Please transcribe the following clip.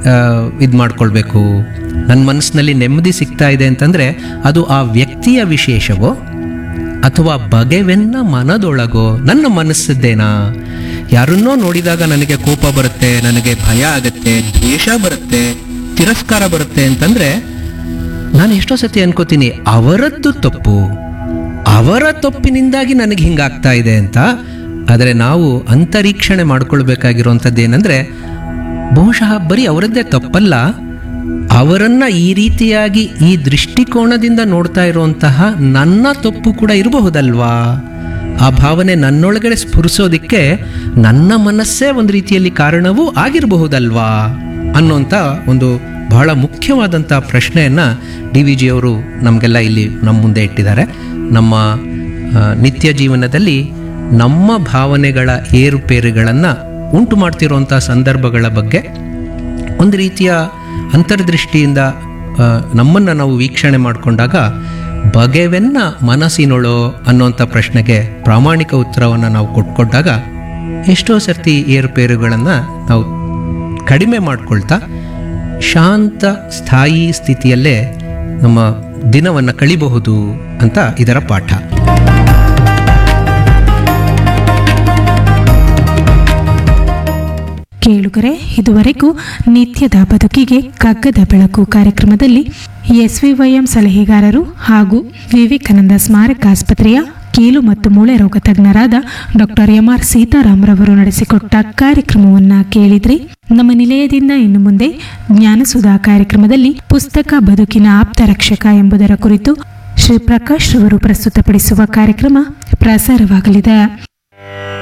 ಇದು ಮಾಡ್ಕೊಳ್ಬೇಕು ನನ್ನ ಮನಸ್ಸಿನಲ್ಲಿ ನೆಮ್ಮದಿ ಸಿಗ್ತಾ ಇದೆ ಅಂತಂದರೆ ಅದು ಆ ವ್ಯಕ್ತಿಯ ವಿಶೇಷವೋ ಅಥವಾ ಬಗೆವೆನ್ನ ಮನದೊಳಗೋ ನನ್ನ ಮನಸ್ಸದ್ದೇನಾ ಯಾರನ್ನೋ ನೋಡಿದಾಗ ನನಗೆ ಕೋಪ ಬರುತ್ತೆ ನನಗೆ ಭಯ ಆಗುತ್ತೆ ದ್ವೇಷ ಬರುತ್ತೆ ತಿರಸ್ಕಾರ ಬರುತ್ತೆ ಅಂತಂದರೆ ನಾನು ಎಷ್ಟೋ ಸತಿ ಅನ್ಕೋತೀನಿ ಅವರದ್ದು ತಪ್ಪು ಅವರ ತಪ್ಪಿನಿಂದಾಗಿ ನನಗೆ ಹಿಂಗಾಗ್ತಾ ಇದೆ ಅಂತ ಆದರೆ ನಾವು ಅಂತರೀಕ್ಷಣೆ ಮಾಡ್ಕೊಳ್ಬೇಕಾಗಿರುವಂಥದ್ದು ಏನಂದರೆ ಬಹುಶಃ ಬರೀ ಅವರದ್ದೇ ತಪ್ಪಲ್ಲ ಅವರನ್ನ ಈ ರೀತಿಯಾಗಿ ಈ ದೃಷ್ಟಿಕೋನದಿಂದ ನೋಡ್ತಾ ಇರುವಂತಹ ನನ್ನ ತಪ್ಪು ಕೂಡ ಇರಬಹುದಲ್ವಾ ಆ ಭಾವನೆ ನನ್ನೊಳಗಡೆ ಸ್ಫುರಿಸೋದಿಕ್ಕೆ ನನ್ನ ಮನಸ್ಸೇ ಒಂದು ರೀತಿಯಲ್ಲಿ ಕಾರಣವೂ ಆಗಿರಬಹುದಲ್ವಾ ಅನ್ನೋಂಥ ಒಂದು ಬಹಳ ಮುಖ್ಯವಾದಂಥ ಪ್ರಶ್ನೆಯನ್ನು ಡಿ ವಿ ಜಿಯವರು ನಮಗೆಲ್ಲ ಇಲ್ಲಿ ನಮ್ಮ ಮುಂದೆ ಇಟ್ಟಿದ್ದಾರೆ ನಮ್ಮ ಆ, ನಿತ್ಯ ಜೀವನದಲ್ಲಿ ನಮ್ಮ ಭಾವನೆಗಳ ಏರುಪೇರುಗಳನ್ನು ಉಂಟು ಮಾಡ್ತಿರುವಂಥ ಸಂದರ್ಭಗಳ ಬಗ್ಗೆ ಒಂದು ರೀತಿಯ ಅಂತರ್ದೃಷ್ಟಿಯಿಂದ ನಮ್ಮನ್ನು ನಾವು ವೀಕ್ಷಣೆ ಮಾಡಿಕೊಂಡಾಗ ಬಗೆವೆನ್ನ ಮನಸ್ಸಿನೊಳೋ ಅನ್ನೋಂಥ ಪ್ರಶ್ನೆಗೆ ಪ್ರಾಮಾಣಿಕ ಉತ್ತರವನ್ನು ನಾವು ಕೊಟ್ಕೊಂಡಾಗ ಎಷ್ಟೋ ಸರ್ತಿ ಏರುಪೇರುಗಳನ್ನು ನಾವು ಕಡಿಮೆ ಮಾಡ್ಕೊಳ್ತಾ ಶಾಂತ ಸ್ಥಾಯಿ ಸ್ಥಿತಿಯಲ್ಲೇ ನಮ್ಮ ದಿನವನ್ನು ಕಳಿಬಹುದು ಅಂತ ಇದರ ಪಾಠ ಕೇಳುಗರೆ ಇದುವರೆಗೂ ನಿತ್ಯದ ಬದುಕಿಗೆ ಕಗ್ಗದ ಬೆಳಕು ಕಾರ್ಯಕ್ರಮದಲ್ಲಿ ಎಸ್ವಿವೈಎಂ ಸಲಹೆಗಾರರು ಹಾಗೂ ವಿವೇಕಾನಂದ ಸ್ಮಾರಕ ಆಸ್ಪತ್ರೆಯ ಕೀಲು ಮತ್ತು ಮೂಳೆ ರೋಗ ತಜ್ಞರಾದ ಡಾಕ್ಟರ್ ಎಂಆರ್ ಸೀತಾರಾಮ್ರವರು ನಡೆಸಿಕೊಟ್ಟ ಕಾರ್ಯಕ್ರಮವನ್ನ ಕೇಳಿದ್ರಿ ನಮ್ಮ ನಿಲಯದಿಂದ ಇನ್ನು ಮುಂದೆ ಜ್ಞಾನಸುಧಾ ಕಾರ್ಯಕ್ರಮದಲ್ಲಿ ಪುಸ್ತಕ ಬದುಕಿನ ಆಪ್ತ ರಕ್ಷಕ ಎಂಬುದರ ಕುರಿತು ಶ್ರೀ ಪ್ರಕಾಶ್ ರವರು ಪ್ರಸ್ತುತಪಡಿಸುವ ಕಾರ್ಯಕ್ರಮ ಪ್ರಸಾರವಾಗಲಿದೆ